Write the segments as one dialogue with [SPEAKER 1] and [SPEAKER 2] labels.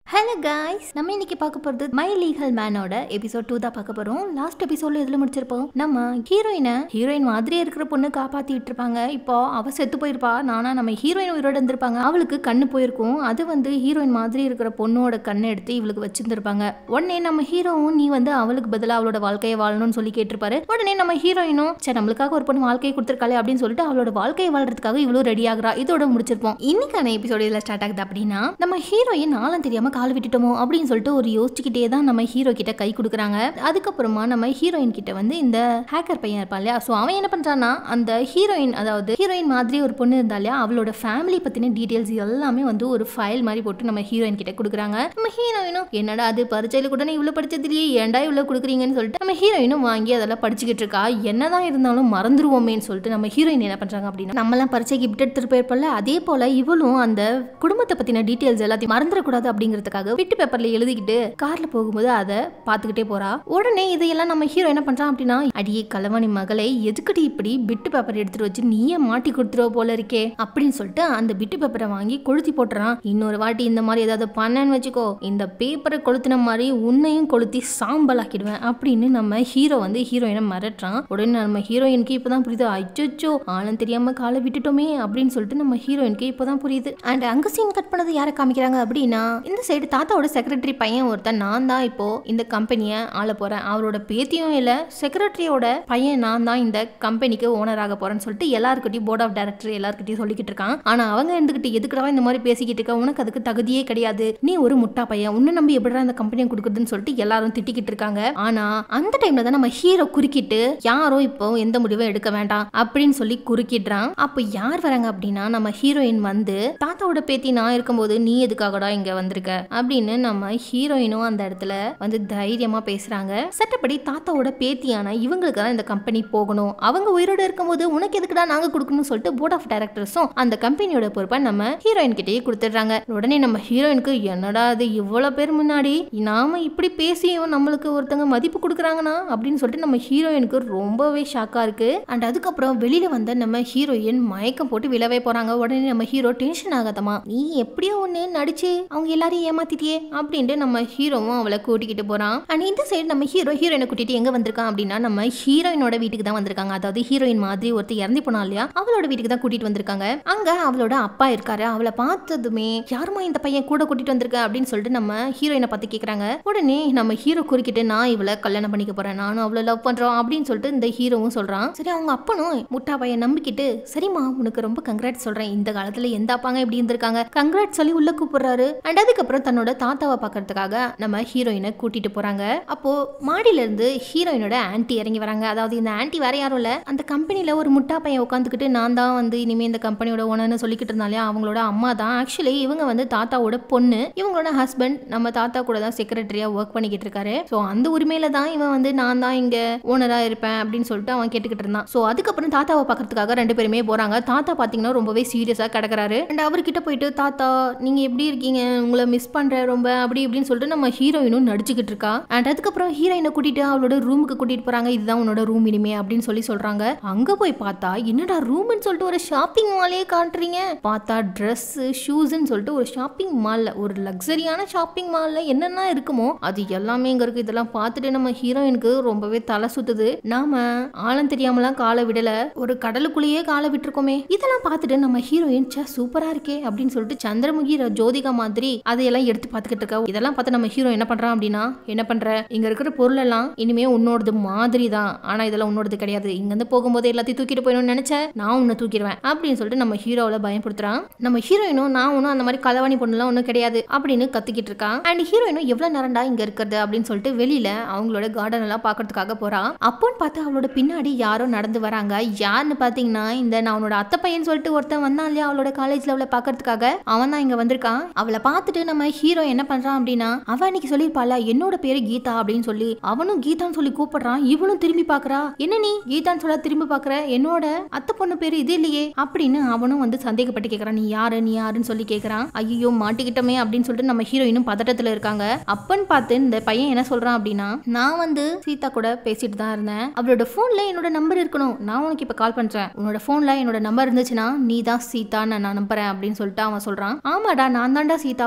[SPEAKER 1] hello guys நம்ம இன்னைக்கு பார்க்க போறது மை லீகல் மேனோட எபிசோட் டூ தான் பார்க்க போறோம் லாஸ்ட் எபிசோட்ல எதுல முடிச்சிருப்போம் நம்ம ஹீரோயினை ஹீரோயின் மாதிரியே இருக்கிற பொண்ணு காப்பாத்தி விட்டுருப்பாங்க இப்போ அவ செத்து போயிருப்பா நானா நம்ம ஹீரோயின் உயிரோட இருந்திருப்பாங்க அவளுக்கு கண்ணு போயிருக்கும் அது வந்து ஹீரோயின் மாதிரி இருக்கிற பொண்ணோட கண்ணை எடுத்து இவளுக்கு வச்சிருந்திருப்பாங்க உடனே நம்ம ஹீரோவும் நீ வந்து அவளுக்கு பதிலா அவளோட வாழ்க்கையை வாழணும்னு சொல்லி கேட்டிருப்பாரு உடனே நம்ம ஹீரோயினும் சரி நம்மளுக்காக ஒரு பொண்ணு வாழ்க்கையை கொடுத்துருக்காளே அப்படின்னு சொல்லிட்டு அவளோட வாழ்க்கையை வாழ்றதுக்காக இவ்வளவு ரெடி ஆகுறா இதோட முடிச்சிருப்போம் இன்னைக்கான எபிசோட் இதுல ஸ்டார்ட் ஆகுது அப்படின்னா நம்ம ஹீரோயின் ஆழம் தெரியாம கால் விட்டுட்டோமோ அப்படின்னு சொல்லிட்டு ஒரு யோசிச்சுக்கிட்டே தான் நம்ம ஹீரோ கிட்ட கை கொடுக்குறாங்க அதுக்கப்புறமா நம்ம ஹீரோயின் கிட்ட வந்து இந்த ஹேக்கர் பையன் இருப்பான் இல்லையா ஸோ அவன் என்ன பண்றான்னா அந்த ஹீரோயின் அதாவது ஹீரோயின் மாதிரி ஒரு பொண்ணு இருந்தா இல்லையா அவளோட ஃபேமிலி பத்தின டீடைல்ஸ் எல்லாமே வந்து ஒரு ஃபைல் மாதிரி போட்டு நம்ம ஹீரோயின் கிட்ட கொடுக்குறாங்க நம்ம ஹீரோயினும் என்னடா அது பரிச்சையில கூட நீ இவ்வளவு படிச்சதுலயே ஏன்டா இவ்வளவு கொடுக்குறீங்கன்னு சொல்லிட்டு நம்ம ஹீரோயினும் வாங்கி அதெல்லாம் படிச்சுக்கிட்டு இருக்கா என்னதான் இருந்தாலும் மறந்துருவோமேன்னு சொல்லிட்டு நம்ம ஹீரோயின் என்ன பண்றாங்க அப்படின்னா நம்மலாம் பரிச்சைக்கு விட்டு எடுத்துட்டு போயிருப்போம்ல அதே போல இவளும் அந்த குடும்பத்தை பத்தின டீடைல்ஸ் எல்லாத்தையும் மறந்துடக்கூடாது அப்படிங்கிறதுக்காக விட்டு பேப்பர்ல எழுதிக்கிட்டு கார்ல போகும்போது அதை பார்த்துக்கிட்டே போறா உடனே இதையெல்லாம் நம்ம ஹீரோ என்ன பண்றான் அப்படின்னா அடியே கலவாணி மகளை எதுக்கடி இப்படி பிட்டு பேப்பர் எடுத்துட்டு வச்சு நீயே மாட்டி கொடுத்துருவ போல இருக்கே அப்படின்னு சொல்லிட்டு அந்த பிட்டு பேப்பரை வாங்கி கொளுத்தி போட்டுறான் இன்னொரு வாட்டி இந்த மாதிரி ஏதாவது பண்ணேன்னு வச்சுக்கோ இந்த பேப்பரை கொளுத்தின மாதிரி உன்னையும் கொளுத்தி சாம்பல் ஆக்கிடுவேன் அப்படின்னு நம்ம ஹீரோ வந்து ஹீரோயினை மிரட்டுறான் உடனே நம்ம ஹீரோயினுக்கு இப்பதான் புரியுது அச்சோ ஆளும் தெரியாம காலை விட்டுட்டோமே அப்படின்னு சொல்லிட்டு நம்ம ஹீரோயினுக்கு இப்பதான் புரியுது அண்ட் அங்க சீன் கட் பண்ணது யாரை காமிக்கிறாங்க அப்படின்னா இந்த சைடு தாத்தாவோட செக்ரட்டரி பையன் ஒருத்தன் நான் தான் இப்போ இந்த கம்பெனியை ஆள போறேன் அவரோட பேத்தியும் இல்ல செக்ரட்டரியோட பையன் நான் தான் இந்த கம்பெனிக்கு ஓனர் ஆக போறேன்னு சொல்லிட்டு எல்லாருக்கிட்டையும் போர்ட் ஆஃப் டைரக்டர் எல்லாருக்கிட்டையும் சொல்லிக்கிட்டு இருக்கான் ஆனா அவங்க இருந்துகிட்டு எதுக்குடா இந்த மாதிரி பேசிக்கிட்டு இருக்க உனக்கு அதுக்கு தகுதியே கிடையாது நீ ஒரு முட்டா பையன் உன்னை நம்பி எப்படிடா இந்த கம்பெனியை கொடுக்குறதுன்னு சொல்லிட்டு எல்லாரும் திட்டிக்கிட்டு இருக்காங்க ஆனா அந்த டைம்ல தான் நம்ம ஹீரோ குறுக்கிட்டு யாரும் இப்போ எந்த முடிவும் எடுக்க வேண்டாம் அப்படின்னு சொல்லி குறுக்கிடுறான் அப்ப யார் வராங்க அப்படின்னா நம்ம ஹீரோயின் வந்து தாத்தாவோட பேத்தி நான் இருக்கும்போது நீ எதுக்காகடா இங்க வந்திருக்க அப்படின்னு நம்ம ஹீரோயினும் அந்த இடத்துல வந்து தைரியமா பேசுறாங்க சட்டப்படி தாத்தாவோட பேத்தியான இவங்களுக்கு தான் இந்த கம்பெனி போகணும் அவங்க உயிரோட இருக்கும்போது உனக்கு எதுக்குடா நாங்க கொடுக்கணும்னு சொல்லிட்டு போர்ட் ஆஃப் டைரக்டர்ஸும் அந்த கம்பெனியோட பொறுப்பை நம்ம ஹீரோயின் கிட்டயே கொடுத்துடுறாங்க உடனே நம்ம ஹீரோயினுக்கு என்னடா அது இவ்வளவு பேர் முன்னாடி நாம இப்படி பேசியும் நம்மளுக்கு ஒருத்தங்க மதிப்பு கொடுக்குறாங்கன்னா அப்படின்னு சொல்லிட்டு நம்ம ஹீரோயினுக்கு ரொம்பவே ஷாக்கா இருக்கு அண்ட் அதுக்கப்புறம் வெளியில வந்த நம்ம ஹீரோயின் மயக்கம் போட்டு விழவே போறாங்க உடனே நம்ம ஹீரோ டென்ஷன் ஆகாதமா நீ எப்படியோ ஒண்ணு நடிச்சு அவங்க எல்லாரையும் ஏமாத்திட்டியே அப்படின்ட்டு நம்ம ஹீரோவும் அவளை கூட்டிக்கிட்டு போறான் அண்ட் இந்த சைடு நம்ம ஹீரோ ஹீரோயினை கூட்டிட்டு எங்க வந்திருக்கான் அப்படின்னா நம்ம ஹீரோயினோட வீட்டுக்கு தான் வந்திருக்காங்க அதாவது ஹீரோயின் மாதிரி ஒருத்தர் இறந்து போனா இல்லையா அவளோட வீட்டுக்கு தான் கூட்டிட்டு வந்திருக்காங்க அங்க அவளோட அப்பா இருக்காரு அவளை பார்த்ததுமே யாருமா இந்த பையன் கூட கூட்டிட்டு வந்திருக்க அப்படின்னு சொல்லிட்டு நம்ம ஹீரோயினை பார்த்து கேக்குறாங்க உடனே நம்ம ஹீரோ குறுக்கிட்டு நான் இவளை கல்யாணம் பண்ணிக்க போறேன் நானும் அவளை லவ் பண்றோம் அப்படின்னு சொல்லிட்டு இந்த ஹீரோவும் சொல்றான் சரி அவங்க அப்பனும் முட்டா பையன் நம்பிக்கிட்டு சரிம்மா உனக்கு ரொம்ப கங்க்ராட் சொல்றேன் இந்த காலத்துல எந்த அப்பாங்க இப்படி இருந்திருக்காங்க கங்க்ராட் சொல்லி உள்ள கூப்பிடுறாரு அண்ட் அதுக்கப்புறம் தன்னோட தாத்தாவை பார்க்கறதுக்காக நம்ம ஹீரோயினை கூட்டிட்டு போறாங்க அப்போ மாடியில இருந்து ஹீரோயினோட ஆன்ட்டி இறங்கி வராங்க அதாவது இந்த ஆன்ட்டி வேற யாரும் இல்ல அந்த கம்பெனில ஒரு முட்டா பையன் உட்காந்துக்கிட்டு நான் தான் வந்து இனிமே இந்த கம்பெனியோட ஓனர்னு சொல்லிக்கிட்டு இருந்தாலே அவங்களோட அம்மா தான் ஆக்சுவலி இவங்க வந்து தாத்தாவோட பொண்ணு இவங்களோட ஹஸ்பண்ட் நம்ம தாத்தா கூட தான் செக்ரட்டரியா ஒர்க் பண்ணிக்கிட்டு இருக்காரு ஸோ அந்த உரிமையில தான் இவன் வந்து நான் தான் இங்க ஓனரா இருப்பேன் அப்படின்னு சொல்லிட்டு அவன் கேட்டுக்கிட்டு இருந்தான் ஸோ அதுக்கப்புறம் தாத்தாவை பார்க்கறதுக்காக ரெண்டு பேருமே போறாங்க தாத்தா பாத்தீங்கன்னா ரொம்பவே சீரியஸா கிடக்குறாரு அண்ட் அவர்கிட்ட போயிட்டு தாத்தா நீங்க எப்படி இருக்கீங்க உங்களை மிஸ் பண்றேன் ரொம்ப அப்படி இப்படின்னு சொல்லிட்டு நம்ம ஹீரோயினும் நடிச்சுக்கிட்டு இருக்கா அண்ட் அதுக்கப்புறம் ஹீரோயினை கூட்டிட்டு அவளோட ரூமுக்கு கூட்டிட்டு போறாங்க இதுதான் உன்னோட ரூம் இனிமே அப்படின்னு சொல்லி சொல்றாங்க அங்க போய் பார்த்தா என்னடா ரூம்னு சொல்லிட்டு ஒரு ஷாப்பிங் மாலே காட்டுறீங்க பார்த்தா ட்ரெஸ் ஷூஸ்ன்னு சொல்லிட்டு ஒரு ஷாப்பிங் மால்ல ஒரு லக்ஸரியான ஷாப்பிங் மால்ல என்னென்ன இருக்குமோ அது எல்லாமே இங்க இருக்கு இதெல்லாம் பார்த்துட்டு நம்ம ஹீரோயினுக்கு ரொம்பவே தலை சுத்துது நாம ஆழம் தெரியாமலாம் காலை விடல ஒரு கடலுக்குள்ளேயே காலை விட்டுருக்கோமே இதெல்லாம் பார்த்துட்டு நம்ம ஹீரோயின் சே சூப்பரா இருக்கே அப்படின்னு சொல்லிட்டு சந்திரமுகி ர- ஜோதிகா மாதிரி அதையெல்லாம் எடுத்து பார்த்துக்கிட்டு இருக்கா இதெல்லாம் பார்த்து நம்ம ஹீரோ என்ன பண்றான் அப்படின்னா என்ன பண்ற இங்க இருக்கிற பொருள் எல்லாம் இனிமே உன்னோடது மாதிரி தான் ஆனா இதெல்லாம் உன்னோடது கிடையாது இங்க இருந்து போகும்போது எல்லாத்தையும் தூக்கிட்டு போயிடணும்னு நினைச்ச நான் உன்னை தூக்கிடுவேன் அப்படின்னு சொல்லிட்டு நம்ம ஹீரோவில் பயன்படுத்துறான் நம்ம ஹீரோயினும் நான் ஒன்றும் அந்த மாதிரி களவாணி பொண்ணுலாம் ஒன்றும் கிடையாது அப்படின்னு கத்திக்கிட்டு இருக்கான் அண்ட் ஹீரோயினும் எவ்வளவு நேரம்டா இங்க இருக்கிறது அப்படின்னு சொல்லிட்டு வெளியில அவங்களோட கார்டன் எல்லாம் பார்க்கறதுக்காக போறா அப்போன்னு பார்த்து அவளோட பின்னாடி யாரோ நடந்து வராங்க யாருன்னு பாத்தீங்கன்னா இந்த நான் அவனோட அத்தை பையன் சொல்லிட்டு ஒருத்தன் வந்தான் இல்லையா அவளோட காலேஜ்ல அவளை பார்க்கறதுக்காக அவன் தான் இங்க வந்திருக்கான் அவளை பார்த்துட்டு நம்ம ஹீரோ என்ன பண்றான் அப்படின்னா அவ அன்னைக்கு சொல்லியிருப்பாள என்னோட பேரு கீதா அப்படின்னு சொல்லி அவனும் கீதான்னு சொல்லி கூப்பிடுறான் இவனும் திரும்பி பார்க்கறா என்ன நீ கீதான்னு சொல்ல திரும்பி பார்க்கற என்னோட அத்தை பொண்ணு பேரு இது இல்லையே அப்படின்னு அவனும் வந்து சந்தேகப்பட்டு கேட்கறான் நீ யாரு நீ யாருன்னு சொல்லி கேட்கறான் ஐயோ மாட்டிக்கிட்டோமே அப்படின்னு சொல்லிட்டு நம்ம ஹீரோயினும் பதட்டத்துல இருக்காங்க அப்பன்னு பார்த்து இந்த பையன் என்ன சொல்றான் அப்படின்னா நான் வந்து சீதா கூட பேசிட்டு தான் இருந்தேன் அவளோட போன்ல என்னோட நம்பர் இருக்கணும் நான் உனக்கு இப்ப கால் பண்றேன் உன்னோட போன்ல என்னோட நம்பர் இருந்துச்சுன்னா நீ தான் சீதான்னு நான் நம்புறேன் அப்படின்னு சொல்லிட்டு அவன் சொல்றான் ஆமாடா நான் தான்டா சீதா மூடிட்டு போடா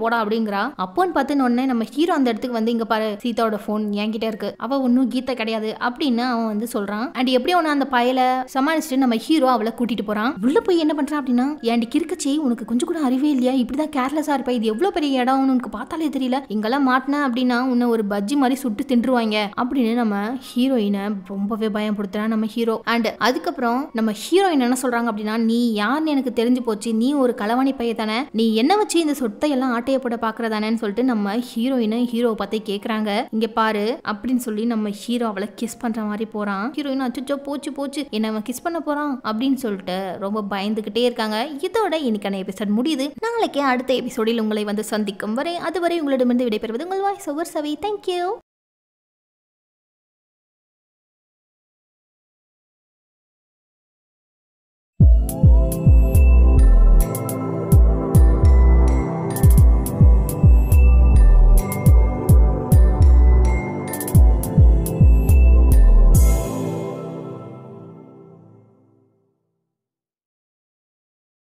[SPEAKER 1] போடா அப்படிங்கிறா அப்போன்னு பார்த்து உடனே நம்ம ஹீரோ அந்த இடத்துக்கு வந்து இங்க பாரு சீதாவோட ஃபோன் என்கிட்ட இருக்கு அவ ஒன்றும் கீதா கிடையாது அப்படின்னு அவன் வந்து சொல்றான் அண்ட் எப்படி ஒன்று அந்த பயலை சமாளிச்சுட்டு நம்ம ஹீரோ அவளை கூட்டிட்டு போறான் உள்ள போய் என்ன பண்றான் அப்படின்னா ஏன்டி கிறுக்கச்சி உனக்கு கொஞ்சம் கூட அறிவே இல்லையா இப்படிதான் கேர்லெஸ்ஸா இருப்பா இது எவ்வளவு பெரிய இடம் உனக்கு பார்த்தாலே தெரியல இங்கெல்லாம் மாட்டின அப்படின்னா உன்னை ஒரு பஜ்ஜி மாதிரி சுட்டு தின்றுவாங்க அப்படின்னு நம்ம ஹீரோயினை ரொம்பவே பயப்படுத்துறான் நம்ம ஹீரோ அண்ட் அதுக்கப்புறம் நம்ம ஹீரோயின் என்ன சொல்றாங்க அப்படின்னா நீ யாருன்னு எனக்கு தெரிஞ்சு போச்சு நீ ஒரு களவாணி பைய தானே நீ என்ன வச்சு இந்த சொத்தை எல்லாம் ஆட்டைய போட பாக்குறதானேன்னு சொல்லிட்டு நம்ம ஹீரோயினை ஹீரோ பார்த்து கேக்குறாங்க இங்க பாரு அப்படின்னு சொல்லி நம்ம ஹீரோ அவளை கிஸ் பண்ற மாதிரி போறான் ஹீரோயின் அச்சோ போச்சு போச்சு என்ன அவன் கிஸ் பண்ண போறான் அப்படின்னு சொல்லிட்டு ரொம்ப பயந்துகிட்டே இருக்காங்க இதோட இன்னைக்கான எபிசோட் முடியுது நாளைக்கே அடுத்த எபிசோடில் உங்களை வந்து சந்திக்கும் வரை அதுவரை உங்களிடமிருந்து விடைபெறுவது உங்கள் வாய்ஸ் ஒவ்வொரு சவி தேங்க்யூ